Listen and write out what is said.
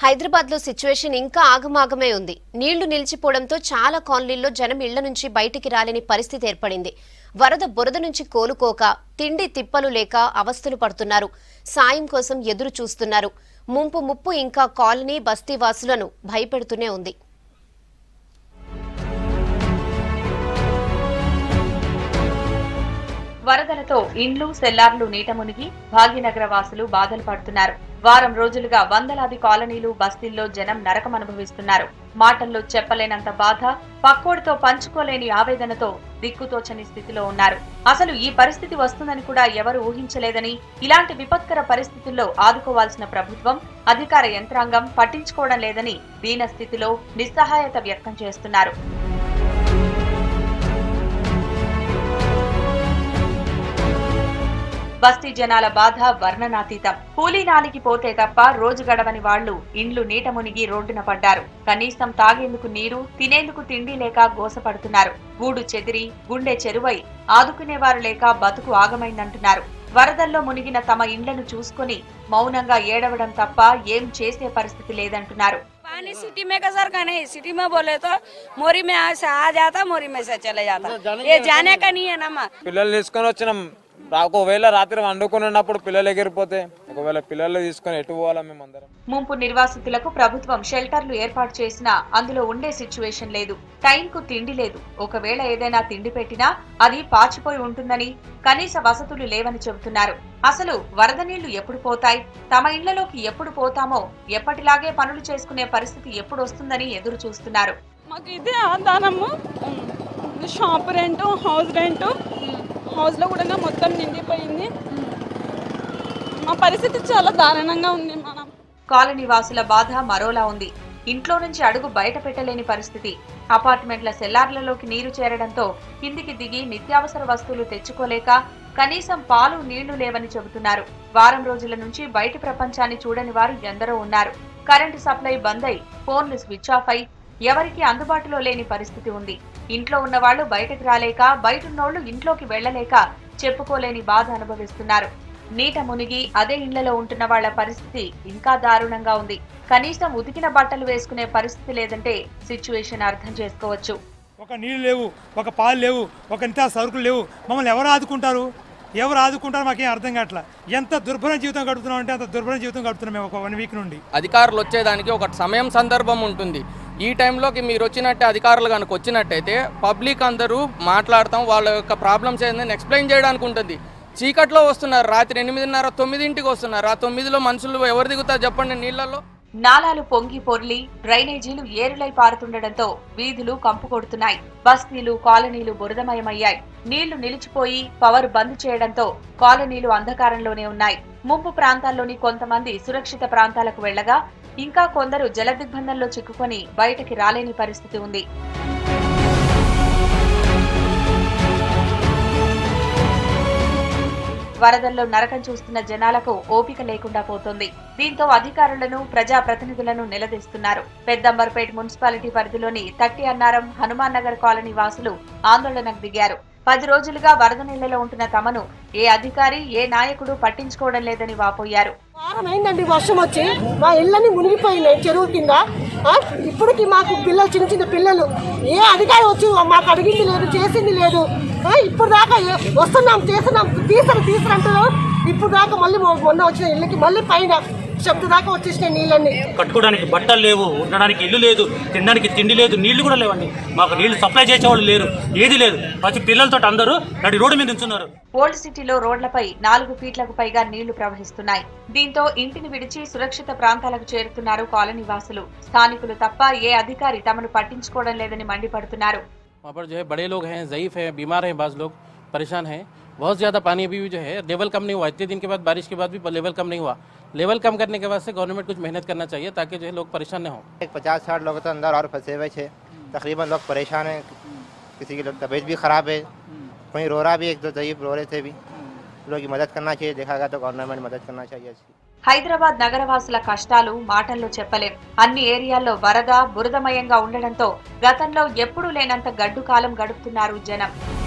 హైదరాబాద్ లో సిచ్యువేషన్ ఇంకా ఆగమాగమే ఉంది నీళ్లు నిలిచిపోవడంతో చాలా కాలనీల్లో జనం ఇళ్ల నుంచి బయటికి రాలేని పరిస్థితి ఏర్పడింది వరద బురద నుంచి కోలుకోక తిండి తిప్పలు లేక అవస్థలు పడుతున్నారు సాయం కోసం ఎదురు చూస్తున్నారు ముంపు ముప్పు ఇంకా కాలనీ బస్తీ వాసులను భయపెడుతూనే ఉంది వరదలతో ఇండ్లు సెల్లార్లు నీట మునిగి భాగ్యనగర వాసులు బాధలు పడుతున్నారు వారం రోజులుగా వందలాది కాలనీలు బస్తీల్లో జనం నరకం అనుభవిస్తున్నారు మాటల్లో చెప్పలేనంత బాధ పక్కోడితో పంచుకోలేని ఆవేదనతో దిక్కుతోచని స్థితిలో ఉన్నారు అసలు ఈ పరిస్థితి వస్తుందని కూడా ఎవరు ఊహించలేదని ఇలాంటి విపత్కర పరిస్థితుల్లో ఆదుకోవాల్సిన ప్రభుత్వం అధికార యంత్రాంగం పట్టించుకోవడం లేదని దీన స్థితిలో నిస్సహాయత వ్యక్తం చేస్తున్నారు బస్తీ జనాల బాధ వర్ణనాతీతం కూలీ నాలికి పోతే తప్ప రోజు గడవని వాళ్లు ఇండ్లు నీట మునిగి రోడ్డున పడ్డారు కనీసం తాగేందుకు నీరు తినేందుకు తిండి లేక గోసపడుతున్నారు గూడు చెదిరి గుండె చెరువై ఆదుకునేవారు లేక బతుకు ఆగమైందంటున్నారు వరదల్లో మునిగిన తమ ఇండ్లను చూసుకుని మౌనంగా ఏడవడం తప్ప ఏం చేసే పరిస్థితి లేదంటున్నారు पानी सिटी में का सर का नहीं सिटी में बोले तो मोरी में से आ जाता मोरी में से चले जाता ये जाने का नहीं है ना माँ పిల్లలు తీసుకొని వచ్చినాం రా- ఒకవేళ రాత్రి వండుకొని ఉన్నప్పుడు పిల్లలు ఎగిరిపోతే ఒకవేళ పిల్లలు తీసుకొని ఎటు పోవాలా మేము అందరం ముంపు నిర్వాసితులకు ప్రభుత్వం షెల్టర్లు ఏర్పాటు చేసినా అందులో ఉండే సిచ్యువేషన్ లేదు టైంకు తిండి లేదు ఒకవేళ ఏదైనా తిండి పెట్టినా అది పాచిపోయి ఉంటుందని కనీస వసతులు లేవని చెబుతున్నారు అసలు వరద నీళ్లు ఎప్పుడు పోతాయి తమ ఇళ్లలోకి ఎప్పుడు పోతామో ఎప్పటిలాగే పనులు చేసుకునే పరిస్థితి ఎప్పుడు వస్తుందని ఎదురు చూస్తున్నారు మాకు ఇదే ఆధారము షాప్ రెంట్ హౌస్ రెంట్ హౌస్లో కూడా మొత్తం నిండిపోయింది మా పరిస్థితి చాలా దారుణంగా ఉంది మనం కాలనీ వాసుల బాధ మరోలా ఉంది ఇంట్లో నుంచి అడుగు బయట పెట్టలేని పరిస్థితి అపార్ట్మెంట్ల సెల్లార్లలోకి నీరు చేరడంతో కిందికి దిగి నిత్యావసర వస్తువులు తెచ్చుకోలేక కనీసం పాలు నీళ్లు లేవని చెబుతున్నారు వారం రోజుల నుంచి బయటి ప్రపంచాన్ని చూడని వారు ఎందరో ఉన్నారు కరెంటు సప్లై బంద్ అయి ఫోన్లు స్విచ్ ఆఫ్ అయి ఎవరికీ అందుబాటులో లేని పరిస్థితి ఉంది ఇంట్లో ఉన్న వాళ్ళు బయటకు రాలేక బయటున్నోళ్లు ఇంట్లోకి వెళ్లలేక చెప్పుకోలేని బాధ అనుభవిస్తున్నారు నీట మునిగి అదే ఇళ్లలో ఉంటున్న వాళ్ల పరిస్థితి ఇంకా దారుణంగా ఉంది కనీసం ఉతికిన బట్టలు వేసుకునే పరిస్థితి లేదంటే సిచ్యువేషన్ అర్థం చేసుకోవచ్చు ఒక నీళ్ళు లేవు ఒక పాలు లేవు ఒక ఇంత సరుకులు లేవు మమ్మల్ని ఎవరు ఆదుకుంటారు ఎవరు ఆదుకుంటారు మాకేం అర్థం కావట్లా ఎంత దుర్భర జీవితం గడుపుతున్నాం అంటే అంత దుర్భర జీవితం గడుపుతున్నాం మేము ఒక వన్ వీక్ నుండి అధికారులు వచ్చేదానికి ఒక సమయం సందర్భం ఉంటుంది ఈ టైంలోకి మీరు వచ్చినట్టే అధికారులు కనుక వచ్చినట్టయితే పబ్లిక్ అందరూ మాట్లాడతాం వాళ్ళ యొక్క ప్రాబ్లమ్స్ ఏంటని ఎక్స్ప్లెయిన్ చేయడానికి ఉంటుంది చీకట్లో వస్తున్నారు రాత్రి ఎనిమిదిన్నర తొమ్మిదింటికి వస్తున్నారు ఆ తొమ్మిదిలో మనుషులు ఎవరు దిగుతారు చెప్పండి నీళ్ళల్లో నాలాలు పొంగి పొర్లి డ్రైనేజీలు ఏరులై పారుతుండటంతో వీధులు కంపు కొడుతున్నాయి బస్తీలు కాలనీలు బురదమయమయ్యాయి నీళ్లు నిలిచిపోయి పవర్ బంద్ చేయడంతో కాలనీలు అంధకారంలోనే ఉన్నాయి ముంపు ప్రాంతాల్లోని కొంతమంది సురక్షిత ప్రాంతాలకు వెళ్లగా ఇంకా కొందరు జలదిగ్బంధంలో చిక్కుకొని బయటకి రాలేని పరిస్థితి ఉంది వరదల్లో నరకం చూస్తున్న జనాలకు ఓపిక లేకుండా పోతోంది దీంతో అధికారులను ప్రజా ప్రతినిధులను నిలదీస్తున్నారు పెద్దంబర్పేట్ మున్సిపాలిటీ పరిధిలోని తట్టి అన్నారం హనుమాన్ నగర్ కాలనీ వాసులు ఆందోళనకు దిగారు పది రోజులుగా వరద నీళ్లలో ఉంటున్న తమను ఏ అధికారి ఏ నాయకుడు పట్టించుకోవడం లేదని వాపోయారు వారం అయిందండి వర్షం వచ్చి మా ఇళ్ళని మునిగిపోయినాయి చెరువు కింద ఆ, ఇప్పటికి మాకు పిల్లలు చిన్న చిన్న పిల్లలు ఏ అధికారి వచ్చి మాకు అడిగింది లేదు చేసింది లేదు ఆ, ఇప్పుడు దాకా ఏ- వస్తున్నాం చేస్తున్నాం తీసరు తీసరు అంటారు ఇప్పుడు దాకా మళ్ళీ మొ- మొన్న వచ్చిన ఇళ్ళకి మళ్ళీ పైన చెప్తు దాకా వచ్చేసినాయి నీళ్ళన్నీ కట్టుకోవడానికి బట్టలు లేవు ఉండడానికి ఇల్లు లేదు తినడానికి తిండి లేదు నీళ్లు కూడా లేవండి మాకు నీళ్లు సప్లై చేసేవాళ్ళు లేరు ఏది లేదు ప్రతి పిల్లలతో అందరూ నడి రోడ్డు మీద నిల్చున్నారు ఓల్డ్ సిటీలో రోడ్లపై నాలుగు ఫీట్లకు పైగా నీళ్లు ప్రవహిస్తున్నాయి దీంతో ఇంటిని విడిచి సురక్షిత ప్రాంతాలకు చేరుతున్నారు కాలనీ వాసులు స్థానికులు తప్ప ఏ అధికారి తమను పట్టించుకోవడం లేదని మండిపడుతున్నారు वहाँ पर जो है बड़े लोग हैं ज़यीफ़ हैं बीमार हैं बाज़ लोग परेशान हैं बहुत ज़्यादा पानी अभी भी जो है लेवल कम नहीं हुआ इतने दिन के बाद बारिश के बाद भी लेवल कम नहीं हुआ लेवल कम करने के वास्ते गवर्नमेंट कुछ मेहनत करना चाहिए ताकि जो है लोग परेशान न हों एक पचास साठ लोग तो अंदर और फंसे हुए थे तकरीबन लोग परेशान हैं किसी की तबीयत भी ख़राब है कोई रो रहा भी एक दो ज़यीफ रो रहे थे भी लोग की मदद करना चाहिए देखा गया तो गवर्नमेंट मदद करना चाहिए इसकी హైదరాబాద్ నగరవాసుల కష్టాలు మాటల్లో చెప్పలేం అన్ని ఏరియాల్లో వరద బురదమయంగా ఉండడంతో గతంలో ఎప్పుడూ లేనంత గడ్డు కాలం గడుపుతున్నారు జనం